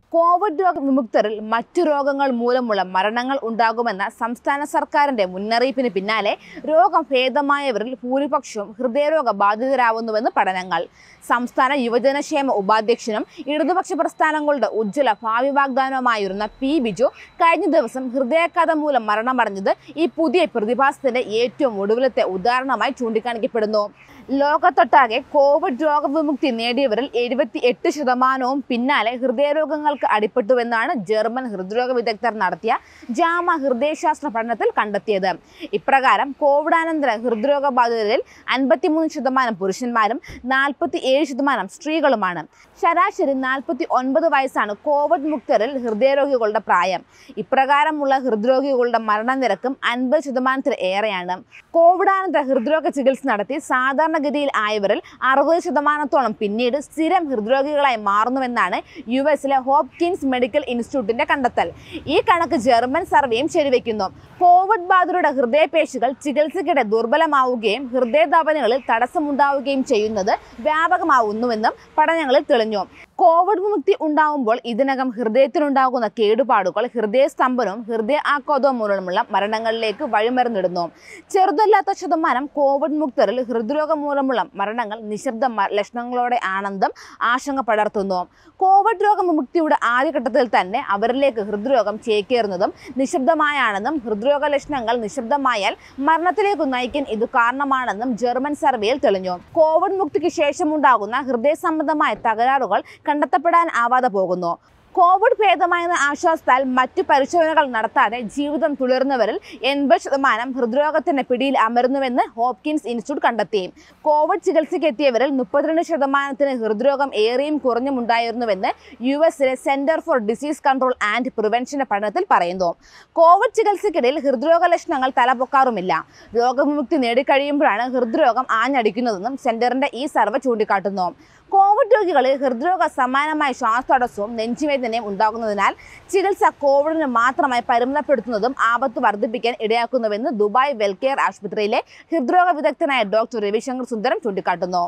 Covid രോഗ വിമുക്തരിൽ മറ്റു രോഗങ്ങൾ മൂലമുള്ള മരണങ്ങൾ ഉണ്ടാകുമെന്ന സംസ്ഥാന സർക്കാരിന്റെ മുന്നറിയിപ്പിന് പിന്നാലെ രോഗം ഭേദമായവരിൽ ഭൂരിപക്ഷവും ഹൃദയരോഗ ബാധിതരാവുന്നുവെന്ന് പഠനങ്ങൾ സംസ്ഥാന യുവജനക്ഷേമ ഉപാധ്യക്ഷനും ഇടതുപക്ഷ പ്രസ്ഥാനങ്ങളുടെ ഉജ്ജ്വല ഭാവി വാഗ്ദാനവുമായിരുന്ന പി ബിജു കഴിഞ്ഞ ദിവസം ഹൃദയാഘാതം മൂലം മരണമടഞ്ഞത് ഈ പുതിയ പ്രതിഭാസത്തിന്റെ ഏറ്റവും ഒടുവിലത്തെ ഉദാഹരണമായി ചൂണ്ടിക്കാണിക്കപ്പെടുന്നു ലോകത്തൊട്ടാകെ കോവിഡ് രോഗവിമുക്തി നേടിയവരിൽ എഴുപത്തി എട്ട് ശതമാനവും പിന്നാലെ ഹൃദയരോഗങ്ങൾക്ക് അടിപ്പെട്ടുവെന്നാണ് ജർമ്മൻ ഹൃദ്രോഗ വിദഗ്ധർ നടത്തിയ ജാമ ഹൃദയശാസ്ത്ര പഠനത്തിൽ കണ്ടെത്തിയത് ഇപ്രകാരം കോവിഡാനന്തര ഹൃദ്രോഗ ബാധിതരിൽ അൻപത്തിമൂന്ന് ശതമാനം പുരുഷന്മാരും നാൽപ്പത്തി ഏഴ് ശതമാനം സ്ത്രീകളുമാണ് ശരാശരി നാൽപ്പത്തി ഒൻപത് വയസ്സാണ് കോവിഡ് മുക്തരിൽ ഹൃദയരോഗികളുടെ പ്രായം ഇപ്രകാരമുള്ള ഹൃദ്രോഗികളുടെ മരണനിരക്കും അൻപത് ശതമാനത്തിൽ ഏറെയാണ് കോവിഡാനന്തര ഹൃദ്രോഗ ചികിത്സ നടത്തി സാധാരണഗതിയിൽ ആയവരിൽ അറുപത് ശതമാനത്തോളം പിന്നീട് സ്ഥിരം ഹൃദ്രോഗികളായി മാറുന്നുവെന്നാണ് യു എസിലെ ഹോപ്കിൻസ് മെഡിക്കൽ ഇൻസ്റ്റിറ്റ്യൂട്ടിന്റെ കണ്ടെത്തൽ ഈ കണക്ക് ജർമ്മൻ സർവേയും ശരിവെക്കുന്നു കോവിഡ് ബാധിതരുടെ ഹൃദയപേശികൾ ചികിത്സയ്ക്കിടെ ദുർബലമാവുകയും ഹൃദയധമനികളിൽ തടസ്സമുണ്ടാവുകയും ചെയ്യുന്നത് വ്യാപകമാവുന്നുവെന്നും പഠനങ്ങളിൽ തെളിഞ്ഞു കോവിഡ് വിമുക്തി ഉണ്ടാവുമ്പോൾ ഇതിനകം ഹൃദയത്തിനുണ്ടാകുന്ന കേടുപാടുകൾ ഹൃദയസ്തംഭനവും ഹൃദയ ആഘാതവും മൂലമുള്ള മരണങ്ങളിലേക്ക് വഴിമരുന്നിടുന്നു ചെറുതല്ലാത്ത ശതമാനം കോവിഡ് മുക്തരിൽ ഹൃദ്രോഗം മൂലമുള്ള മരണങ്ങൾ നിശബ്ദ മ- ലക്ഷണങ്ങളോടെ ആനന്ദം ആശങ്ക പടർത്തുന്നു കോവിഡ് രോഗവിമുക്തിയുടെ ആദ്യഘട്ടത്തിൽ തന്നെ അവരിലേക്ക് ഹൃദ്രോഗം ചേക്കേറുന്നതും നിശബ്ദമായാണെന്നും ഹൃദ്രോഗ ലക്ഷണങ്ങൾ നിശബ്ദമായാൽ മരണത്തിലേക്ക് നയിക്കാൻ ഇത് കാരണമാണെന്നും ജർമ്മൻ സർവേയിൽ തെളിഞ്ഞു കോവിഡ് മുക്തിക്ക് ശേഷമുണ്ടാകുന്ന ഹൃദയ സംബന്ധമായ തകരാറുകൾ കണ്ടെത്തപ്പെടാൻ ആവാതെ പോകുന്നു കോവിഡ് ഭേദമായെന്ന ആശ്വാസത്താൽ മറ്റു പരിശോധനകൾ നടത്താതെ ജീവിതം തുടരുന്നവരിൽ എൺപത് ശതമാനം ഹൃദ്രോഗത്തിന്റെ പിടിയിൽ അമരുന്നുവെന്ന് ഹോപ്കിൻസ് ഇൻസ്റ്റിറ്റ്യൂട്ട് കണ്ടെത്തി കോവിഡ് ചികിത്സയ്ക്ക് എത്തിയവരിൽ മുപ്പത്തിരണ്ട് ശതമാനത്തിന് ഹൃദ്രോഗം ഏറെയും കുറഞ്ഞും ഉണ്ടായിരുന്നുവെന്ന് യു എസിലെ centre for disease control and പ്രിവെൻഷന്റെ പഠനത്തിൽ പറയുന്നു കോവിഡ് ചികിത്സയ്ക്കിടയിൽ ഹൃദ്രോഗ ലക്ഷണങ്ങൾ തലപൊക്കാറുമില്ല രോഗവിമുക്തി നേടിക്കഴിയുമ്പോഴാണ് ഹൃദ്രോഗം ആഞ്ഞടിക്കുന്നതെന്നും സെന്ററിന്റെ ഈ സർവേ ചൂണ്ടിക്കാട്ടുന്നു കോവിഡ് രോഗികളിൽ ഹൃദ്രോഗ സമാനമായ ശ്വാസതടസ്സവും നെഞ്ചുവേദനയും ഉണ്ടാകുന്നതിനാൽ ചികിത്സ കോവിഡിന് മാത്രമായി പരിമിതപ്പെടുത്തുന്നതും ആപത്ത് വർദ്ധിപ്പിക്കാൻ ഇടയാക്കുന്നുവെന്ന് ദുബായ് വെൽകെയർ ആശുപത്രിയിലെ ഹൃദ്രോഗ വിദഗ്ധനായ ഡോക്ടർ രവിശങ്കർ സുന്ദരം ചൂണ്ടിക്കാട്ടുന്നു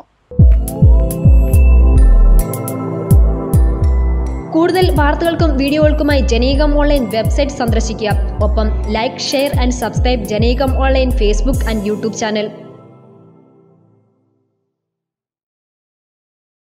കൂടുതൽ വാർത്തകൾക്കും വീഡിയോകൾക്കുമായി ജനീകം ഓൺലൈൻ വെബ്സൈറ്റ് സന്ദർശിക്കുക ഒപ്പം ലൈക്ക് ഷെയർ ആൻഡ് സബ്സ്ക്രൈബ് ജനീകം online Facebook and YouTube channel